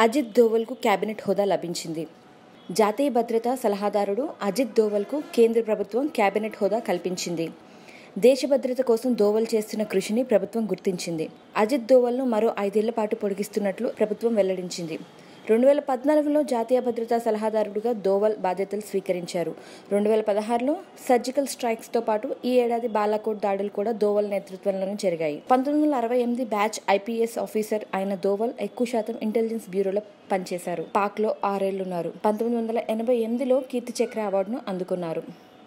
Ajit దోవల్కు cabinet హోదా లభించింది జాతీయ భద్రతా సలహాదారుడు అజిత్ దోవల్కు కేంద్ర ప్రభుత్వం కేబినెట్ హోదా కల్పించింది దేశ భద్రత కోసం దోవల్ చేస్తున్న కృషిని ప్రభుత్వం గుర్తించింది అజిత్ దోవల్ను మరో ఐదేళ్ల పాటు పొడిగిస్తున్నట్లు ప్రభుత్వం వెల్లడించింది రెండు వేల పద్నాలుగులో జాతీయ భద్రతా సలహాదారుడిగా దోవల్ బాధ్యతలు స్వీకరించారు రెండు వేల పదహారులో సర్జికల్ స్ట్రైక్స్తో పాటు ఈ ఏడాది బాలాకోట్ దాడులు కూడా దోవల్ నేతృత్వంలోనే జరిగాయి పంతొమ్మిది వందల అరవై ఎనిమిది బ్యాచ్ ఐపీఎస్ ఆఫీసర్ అయిన దోవల్ ఎక్కువ శాతం ఇంటెలిజెన్స్ బ్యూరోలో పనిచేశారు పాక్లో ఆరేళ్లున్నారు పంతొమ్మిది వందల ఎనభై ఎనిమిదిలో కీర్తి చక్ర అవార్డును అందుకున్నారు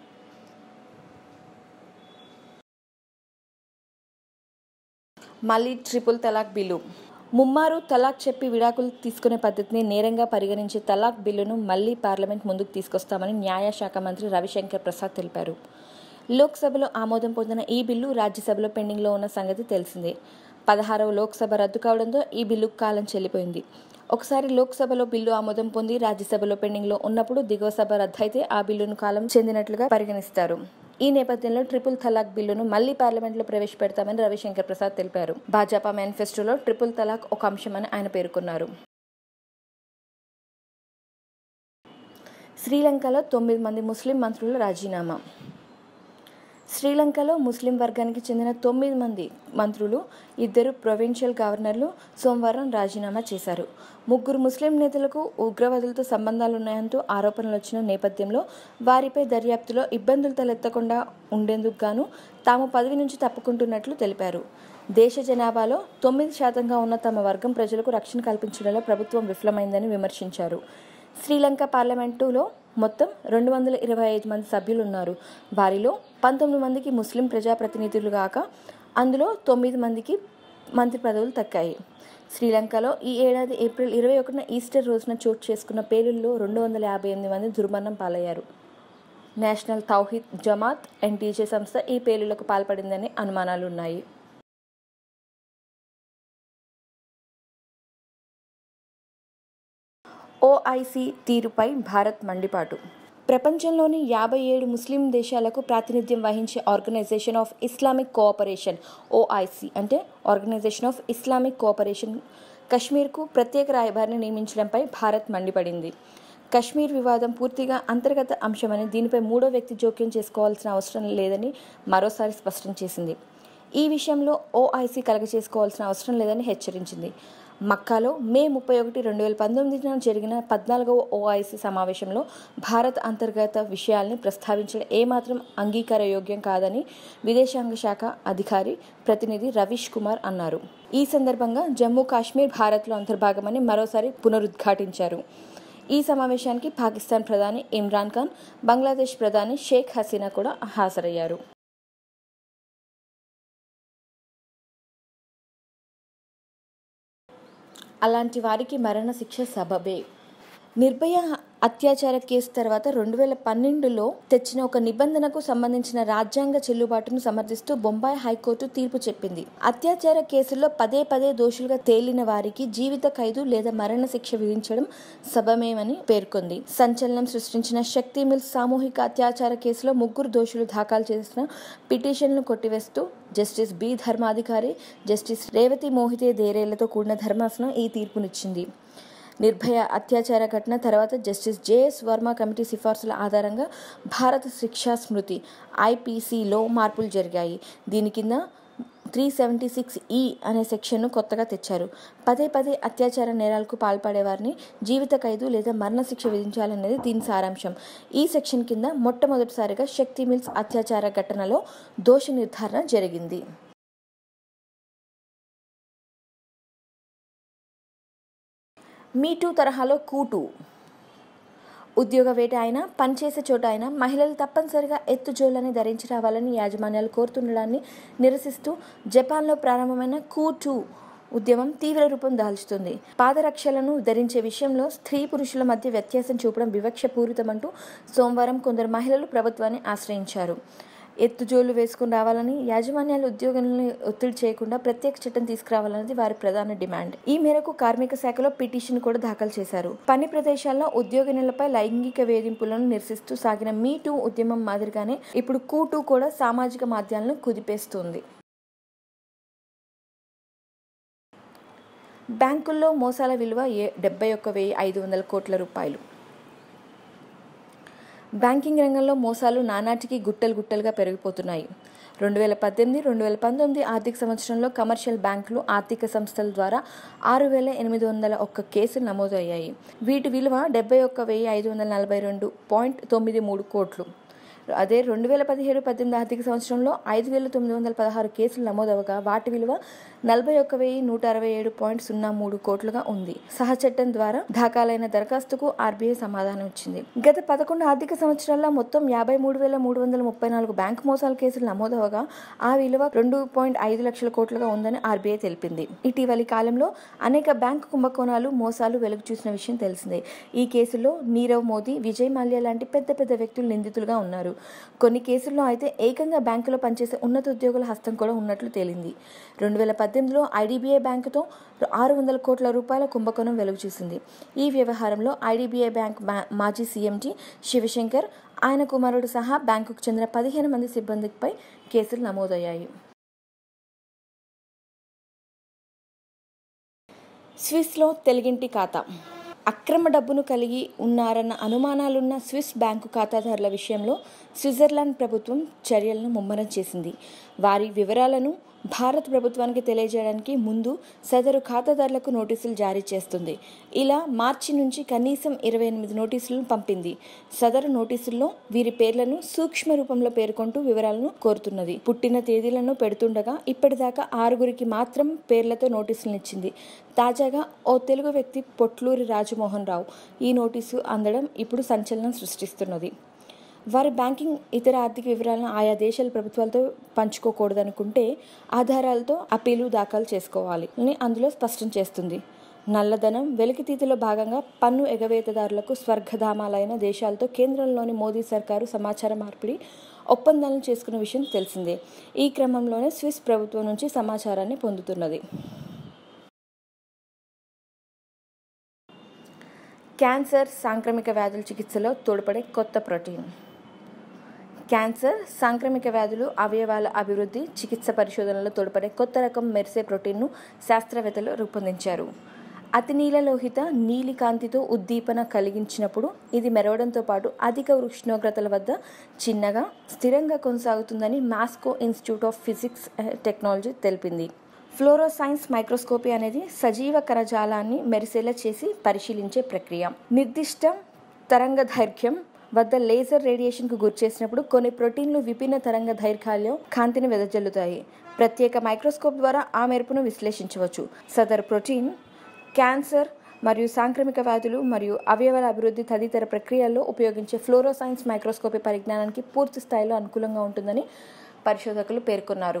మళ్ళీ ట్రిపుల్ తలాక్ బిల్లు ముమ్మారు తలాక్ చెప్పి విడాకులు తీసుకునే పద్ధతిని నేరంగా పరిగణించే తలాక్ బిల్లును మళ్లీ పార్లమెంట్ ముందుకు తీసుకొస్తామని న్యాయశాఖ మంత్రి రవిశంకర్ ప్రసాద్ తెలిపారు లోక్సభలో ఆమోదం పొందిన ఈ బిల్లు రాజ్యసభలో పెండింగ్లో ఉన్న సంగతి తెలిసిందే పదహారవ లోక్సభ రద్దు కావడంతో ఈ బిల్లుకు కాలం చెల్లిపోయింది ఒకసారి లోక్సభలో బిల్లు ఆమోదం పొంది రాజ్యసభలో పెండింగ్లో ఉన్నప్పుడు దిగువ సభ రద్దయితే ఆ బిల్లును కాలం చెందినట్లుగా పరిగణిస్తారు ఈ నేపథ్యంలో ట్రిపుల్ తలాక్ బిల్లును మళ్లీ పార్లమెంట్లో ప్రవేశపెడతామని రవిశంకర్ ప్రసాద్ తెలిపారు భాజపా మేనిఫెస్టోలో ట్రిపుల్ తలాక్ ఒక అంశమని ఆయన పేర్కొన్నారు శ్రీలంకలో తొమ్మిది మంది ముస్లిం మంత్రుల రాజీనామా శ్రీలంకలో ముస్లిం వర్గానికి చెందిన తొమ్మిది మంది మంత్రులు ఇద్దరు ప్రొవిన్షియల్ గవర్నర్లు సోమవారం రాజీనామా చేశారు ముగ్గురు ముస్లిం నేతలకు ఉగ్రవాదులతో సంబంధాలున్నాయంటూ ఆరోపణలు వచ్చిన నేపథ్యంలో వారిపై దర్యాప్తులో ఇబ్బందులు తలెత్తకుండా ఉండేందుకు గాను తాము పదవి నుంచి తప్పుకుంటున్నట్లు తెలిపారు దేశ జనాభాలో తొమ్మిది శాతంగా ఉన్న తమ వర్గం ప్రజలకు రక్షణ కల్పించడంలో ప్రభుత్వం విఫలమైందని విమర్శించారు శ్రీలంక పార్లమెంటులో మొత్తం రెండు వందల ఇరవై ఐదు మంది సభ్యులు ఉన్నారు వారిలో పంతొమ్మిది మందికి ముస్లిం ప్రజాప్రతినిధులు కాక అందులో తొమ్మిది మందికి మంత్రి పదవులు దక్కాయి శ్రీలంకలో ఈ ఏడాది ఏప్రిల్ ఇరవై ఒకటిన ఈస్టర్ రోజున చోటు చేసుకున్న పేలుల్లో రెండు వందల యాభై ఎనిమిది మంది దుర్మరణం పాలయ్యారు నేషనల్ తౌహిద్ జమాత్ ఎన్టీజే సంస్థ ఈ పేలులకు పాల్పడిందని అనుమానాలున్నాయి ఓఐసీ తీరుపై భారత్ మండిపాటు ప్రపంచంలోని యాభై ఏడు ముస్లిం దేశాలకు ప్రాతినిధ్యం వహించే Organisation of Islamic Cooperation OIC అంటే ఆర్గనైజేషన్ ఆఫ్ ఇస్లామిక్ కోఆపరేషన్ కశ్మీర్కు ప్రత్యేక రాయబారిని నియమించడంపై భారత్ మండిపడింది కశ్మీర్ వివాదం పూర్తిగా అంతర్గత అంశమని దీనిపై మూడో వ్యక్తి జోక్యం చేసుకోవాల్సిన అవసరం లేదని మరోసారి స్పష్టం చేసింది ఈ విషయంలో ఓఐసీ కలగచేసుకోవాల్సిన అవసరం లేదని హెచ్చరించింది మక్కాలో మే ముప్పై ఒకటి రెండు వేల పంతొమ్మిదిన జరిగిన పద్నాలుగవ ఓఐసీ సమావేశంలో భారత్ అంతర్గత విషయాల్ని ప్రస్తావించడం ఏమాత్రం అంగీకారయోగ్యం కాదని విదేశాంగ శాఖ అధికారి ప్రతినిధి రవీష్ కుమార్ అన్నారు ఈ సందర్భంగా జమ్మూ కాశ్మీర్ భారత్లో అంతర్భాగమని మరోసారి పునరుద్ఘాటించారు ఈ సమావేశానికి పాకిస్తాన్ ప్రధాని ఇమ్రాన్ ఖాన్ బంగ్లాదేశ్ ప్రధాని షేక్ హసీనా కూడా హాజరయ్యారు అలాంటి వారికి మరణశిక్ష సబబే నిర్భయ అత్యాచార కేసు తర్వాత రెండు వేల పన్నెండులో తెచ్చిన ఒక నిబంధనకు సంబంధించిన రాజ్యాంగ చెల్లుబాటును సమర్థిస్తూ బొంబాయి హైకోర్టు తీర్పు చెప్పింది అత్యాచార కేసుల్లో పదే పదే దోషులుగా తేలిన వారికి జీవిత ఖైదు లేదా మరణశిక్ష విధించడం సబమేమని పేర్కొంది సంచలనం సృష్టించిన శక్తి మిల్స్ సామూహిక అత్యాచార కేసులో ముగ్గురు దోషులు దాఖలు చేసిన పిటిషన్ను కొట్టివేస్తూ Justice B Dharmadhikari Justice Revati Mohite దేరేలతో కూడిన ధర్మాసనం ఈ తీర్పునిచ్చింది నిర్భయ అత్యాచార ఘటన తర్వాత జస్టిస్ జేఎస్ వర్మ కమిటీ సిఫార్సుల ఆధారంగా భారత శిక్షా స్మృతి ఐపీసీలో మార్పులు జరిగాయి దీని కింద త్రీ సెవెంటీ సిక్స్ ఈ అనే సెక్షన్ను కొత్తగా తెచ్చారు పదే పదే అత్యాచార నేరాలకు పాల్పడేవారిని జీవిత ఖైదు లేదా మరణశిక్ష విధించాలనేది దీని సారాంశం ఈ సెక్షన్ కింద మొట్టమొదటిసారిగా శక్తి మిల్స్ అత్యాచార ఘటనలో దోష నిర్ధారణ జరిగింది మీటూ తరహాలో కూటు ఉద్యోగ వేట అయినా పనిచేసే చోట అయినా మహిళలు తప్పనిసరిగా ఎత్తుజోళ్ళని ధరించి రావాలని యాజమాన్యాలు కోరుతుండడాన్ని నిరసిస్తూ జపాన్లో ప్రారంభమైన కూటు ఉద్యమం తీవ్ర రూపం దాల్చుతుంది పాదరక్షలను ధరించే విషయంలో స్త్రీ పురుషుల మధ్య వ్యత్యాసం చూపడం వివక్షపూరితమంటూ సోమవారం కొందరు మహిళలు ప్రభుత్వాన్ని ఆశ్రయించారు ఎత్తుజోలు వేసుకుని రావాలని యాజమాన్యాలు ఉద్యోగులను ఒత్తిడి చేయకుండా ప్రత్యేక చట్టం తీసుకురావాలన్నది వారి ప్రధాన డిమాండ్ ఈ మేరకు కార్మిక శాఖలో పిటిషన్ కూడా దాఖలు చేశారు పని ప్రదేశాల్లో ఉద్యోగినులపై లైంగిక వేధింపులను నిరసిస్తూ సాగిన మీ టూ ఉద్యమం మాదిరిగానే ఇప్పుడు కూటూ కూడా సామాజిక మాధ్యమాలను కుదిపేస్తుంది బ్యాంకుల్లో మోసాల విలువ ఏ డెబ్బై ఒక్క వెయ్యి ఐదు వందల కోట్ల రూపాయలు బ్యాంకింగ్ రంగంలో మోసాలు నానాటికి గుట్టలు గుట్టలుగా పెరిగిపోతున్నాయి రెండు వేల పద్దెనిమిది రెండు వేల పంతొమ్మిది ఆర్థిక సంవత్సరంలో కమర్షియల్ బ్యాంకులు ఆర్థిక సంస్థల ద్వారా ఆరు వేల ఎనిమిది వందల ఒక్క కేసులు నమోదయ్యాయి వీటి విలువ డెబ్బై ఒక్క వెయ్యి ఐదు వందల నలభై రెండు పాయింట్ తొమ్మిది మూడు కోట్లు అదే రెండు వేల పదిహేడు పద్దెనిమిది ఆర్థిక సంవత్సరంలో ఐదు వేల తొమ్మిది వందల పదహారు కేసులు నమోదవగా వాటి విలువ నలభై ఒక్క వెయ్యి నూట అరవై ఏడు పాయింట్ సున్నా మూడు కోట్లుగా ఉంది సహచట్టం ద్వారా దాఖలైన దరఖాస్తుకు ఆర్బీఐ సమాధానం ఇచ్చింది గత పదకొండు ఆర్థిక సంవత్సరాల్లో మొత్తం యాభై మూడు వేల మూడు వందల ముప్పై నాలుగు బ్యాంకు మోసాల కేసులు నమోదవగా ఆ విలువ రెండు పాయింట్ ఐదు లక్షల కోట్లుగా ఉందని ఆర్బీఐ తెలిపింది ఇటీవలి కాలంలో అనేక బ్యాంకు కుంభకోణాలు మోసాలు వెలుగు చూసిన విషయం తెలిసిందే ఈ కేసులో నీరవ్ మోదీ విజయ్ మాల్యా లాంటి పెద్ద పెద్ద వ్యక్తులు నిందితులుగా ఉన్నారు కొన్ని కేసుల్లో అయితే ఏకంగా బ్యాంకులో పనిచేసే ఉన్నత ఉద్యోగుల హస్తం కూడా ఉన్నట్లు తేలింది రెండు వేల పద్దెనిమిదిలో ఐడిబిఐ బ్యాంకుతో ఆరు వందల కోట్ల రూపాయల కుంభకోణం వెలుగు చూసింది ఈ వ్యవహారంలో ఐడిబిఐ బ్యాంక్ మాజీ సీఎంటీ శివశంకర్ ఆయన కుమారుడు సహా బ్యాంకుకు చెందిన పదిహేను మంది సిబ్బందిపై కేసులు నమోదయ్యాయి స్విస్లో తెలుగింటి ఖాతా అక్రమ డబ్బును కలిగి ఉన్నారన్న అనుమానాలున్న స్విస్ బ్యాంకు ఖాతాదారుల విషయంలో స్విట్జర్లాండ్ ప్రభుత్వం చర్యలను ముమ్మరం చేసింది వారి వివరాలను భారత ప్రభుత్వానికి తెలియజేయడానికి ముందు సదరు ఖాతాదారులకు నోటీసులు జారీ చేస్తుంది ఇలా మార్చి నుంచి కనీసం ఇరవై ఎనిమిది నోటీసులను పంపింది సదరు నోటీసుల్లో వీరి పేర్లను సూక్ష్మ రూపంలో పేర్కొంటూ వివరాలను కోరుతున్నది పుట్టిన తేదీలను పెడుతుండగా ఇప్పటిదాకా ఆరుగురికి మాత్రం పేర్లతో నోటీసులను ఇచ్చింది తాజాగా ఓ తెలుగు వ్యక్తి పొట్లూరి రాజమోహన్ రావు ఈ నోటీసు అందడం ఇప్పుడు సంచలనం సృష్టిస్తున్నది వారి బ్యాంకింగ్ ఇతర ఆర్థిక వివరాలను ఆయా దేశాల ప్రభుత్వాలతో పంచుకోకూడదనుకుంటే ఆధారాలతో అప్పీలు దాఖలు చేసుకోవాలి అని అందులో స్పష్టం చేస్తుంది నల్లధనం వెలికితీతిలో భాగంగా పన్ను ఎగవేతదారులకు స్వర్గధామాలైన దేశాలతో కేంద్రంలోని మోదీ సర్కారు సమాచార మార్పిడి ఒప్పందాలను చేసుకున్న విషయం తెలిసిందే ఈ క్రమంలోనే స్విస్ ప్రభుత్వం నుంచి సమాచారాన్ని పొందుతున్నది క్యాన్సర్ సాంక్రమిక వ్యాధుల చికిత్సలో తోడ్పడే కొత్త ప్రోటీన్ క్యాన్సర్ సాంక్రమిక వ్యాధులు అవయవాల అభివృద్ధి చికిత్స పరిశోధనలో తోడ్పడే కొత్త రకం మెరిసే ప్రోటీన్ను శాస్త్రవేత్తలు రూపొందించారు అతి నీలలోహిత నీలి కాంతితో ఉద్దీపన కలిగించినప్పుడు ఇది మెరవడంతో పాటు అధిక ఉష్ణోగ్రతల వద్ద చిన్నగా స్థిరంగా కొనసాగుతుందని Moscow Institute of Physics Technology తెలిపింది ఫ్లోరోసైన్స్ మైక్రోస్కోపీ అనేది సజీవ కణజాలాన్ని మెరిసేలా చేసి పరిశీలించే ప్రక్రియ నిర్దిష్ట తరంగ దైర్ఘ్యం వద్ద లేజర్ రేడియేషన్కు గురి చేసినప్పుడు కొన్ని ప్రోటీన్లు విభిన్న తరంగ దైర్ఘ్యాల్లో కాంతిని వెదజల్లుతాయి ప్రత్యేక మైక్రోస్కోప్ ద్వారా ఆ మెరుపును విశ్లేషించవచ్చు సదర్ ప్రోటీన్ క్యాన్సర్ మరియు సాంక్రమిక వ్యాధులు మరియు అవయవాల అభివృద్ధి తదితర ప్రక్రియల్లో ఉపయోగించే ఫ్లోరోసైన్స్ మైక్రోస్కోపీ పరిజ్ఞానానికి పూర్తి స్థాయిలో అనుకూలంగా ఉంటుందని పరిశోధకులు పేర్కొన్నారు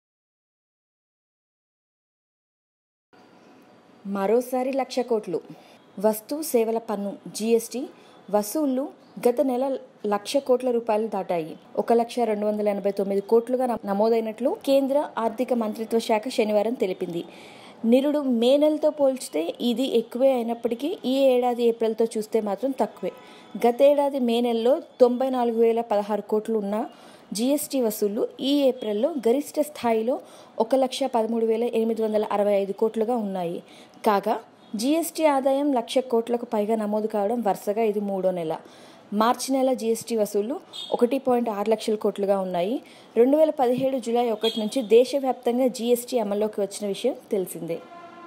మరోసారి లక్ష కోట్లు వస్తు సేవల పన్ను జీఎస్టీ వసూళ్లు గత నెల లక్ష కోట్ల రూపాయలు దాటాయి ఒక లక్ష రెండు వందల ఎనభై తొమ్మిది కోట్లుగా నమోదైనట్లు కేంద్ర ఆర్థిక మంత్రిత్వ శాఖ శనివారం తెలిపింది నిరుడు మే నెలతో పోల్చితే ఇది ఎక్కువే అయినప్పటికీ ఈ ఏడాది ఏప్రిల్తో చూస్తే మాత్రం తక్కువే గతేడాది మే నెలలో తొంభై నాలుగు వేల పదహారు కోట్లు ఉన్న జీఎస్టీ వసూళ్లు ఈ ఏప్రిల్లో గరిష్ట స్థాయిలో ఒక లక్ష పదమూడు వేల ఎనిమిది వందల అరవై ఐదు కోట్లుగా ఉన్నాయి కాగా జీఎస్టీ ఆదాయం లక్ష కోట్లకు పైగా నమోదు కావడం వరుసగా ఇది మూడో నెల మార్చి నెల జీఎస్టీ వసూళ్లు ఒకటి పాయింట్ ఆరు లక్షల కోట్లుగా ఉన్నాయి రెండు వేల పదిహేడు జూలై ఒకటి నుంచి దేశవ్యాప్తంగా జీఎస్టీ అమల్లోకి వచ్చిన విషయం తెలిసిందే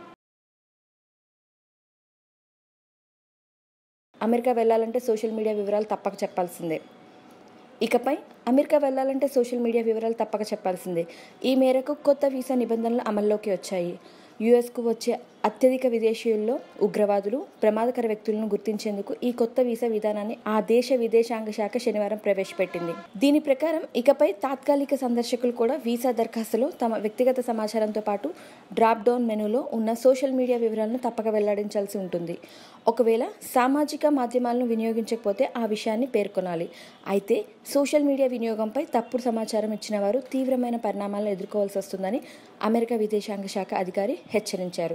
అమెరికా వెళ్ళాలంటే సోషల్ మీడియా వివరాలు తప్పక చెప్పాల్సిందే ఇకపై అమెరికా వెళ్ళాలంటే సోషల్ మీడియా వివరాలు తప్పక చెప్పాల్సిందే ఈ మేరకు కొత్త వీసా నిబంధనలు అమల్లోకి వచ్చాయి యుఎస్కు వచ్చే అత్యధిక విదేశీయుల్లో ఉగ్రవాదులు ప్రమాదకర వ్యక్తులను గుర్తించేందుకు ఈ కొత్త వీసా విధానాన్ని ఆ దేశ విదేశాంగ శాఖ శనివారం ప్రవేశపెట్టింది దీని ప్రకారం ఇకపై తాత్కాలిక సందర్శకులు కూడా వీసా దరఖాస్తులో తమ వ్యక్తిగత సమాచారంతో పాటు డ్రాప్ డౌన్ మెనూలో ఉన్న సోషల్ మీడియా వివరాలను తప్పక వెల్లడించాల్సి ఉంటుంది ఒకవేళ సామాజిక మాధ్యమాలను వినియోగించకపోతే ఆ విషయాన్ని పేర్కొనాలి అయితే సోషల్ మీడియా వినియోగంపై తప్పుడు సమాచారం ఇచ్చిన వారు తీవ్రమైన పరిణామాలను ఎదుర్కోవాల్సి వస్తుందని అమెరికా విదేశాంగ శాఖ అధికారి హెచ్చరించారు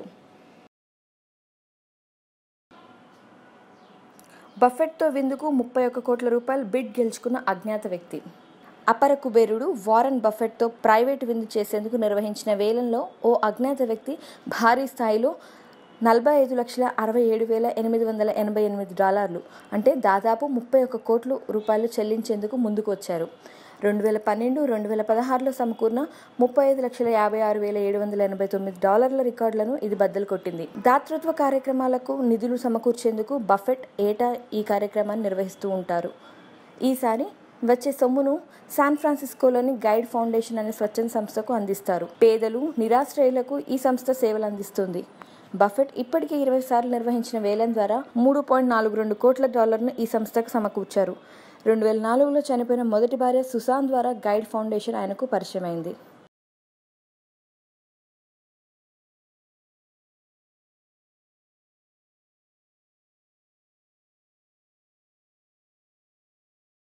బఫెట్తో విందుకు ముప్పై ఒక్క కోట్ల రూపాయలు బిడ్ గెలుచుకున్న అజ్ఞాత వ్యక్తి అపర కుబేరుడు వారన్ బఫెట్తో ప్రైవేట్ విందు చేసేందుకు నిర్వహించిన వేలంలో ఓ అజ్ఞాత వ్యక్తి భారీ స్థాయిలో నలభై ఐదు లక్షల అరవై ఏడు వేల ఎనిమిది వందల ఎనభై ఎనిమిది డాలర్లు అంటే దాదాపు ముప్పై ఒక్క కోట్లు రూపాయలు చెల్లించేందుకు ముందుకు వచ్చారు రెండు వేల పన్నెండు రెండు వేల పదహారులో సమకూరిన ముప్పై ఐదు లక్షల యాభై ఆరు వేల ఏడు వందల ఎనభై తొమ్మిది డాలర్ల రికార్డులను ఇది బద్దలు కొట్టింది దాతృత్వ కార్యక్రమాలకు నిధులు సమకూర్చేందుకు బఫెట్ ఏటా ఈ కార్యక్రమాన్ని నిర్వహిస్తూ ఉంటారు ఈసారి వచ్చే సొమ్మును శాన్ ఫ్రాన్సిస్కోలోని గైడ్ ఫౌండేషన్ అనే స్వచ్ఛంద సంస్థకు అందిస్తారు పేదలు నిరాశ్రయులకు ఈ సంస్థ సేవలు అందిస్తుంది బఫెట్ ఇప్పటికే ఇరవై సార్లు నిర్వహించిన వేలం ద్వారా మూడు పాయింట్ నాలుగు రెండు కోట్ల డాలర్ను ఈ సంస్థకు సమకూర్చారు రెండు వేల నాలుగులో చనిపోయిన మొదటి భార్య సుశాంత్ ద్వారా గైడ్ ఫౌండేషన్ ఆయనకు పరిచయమైంది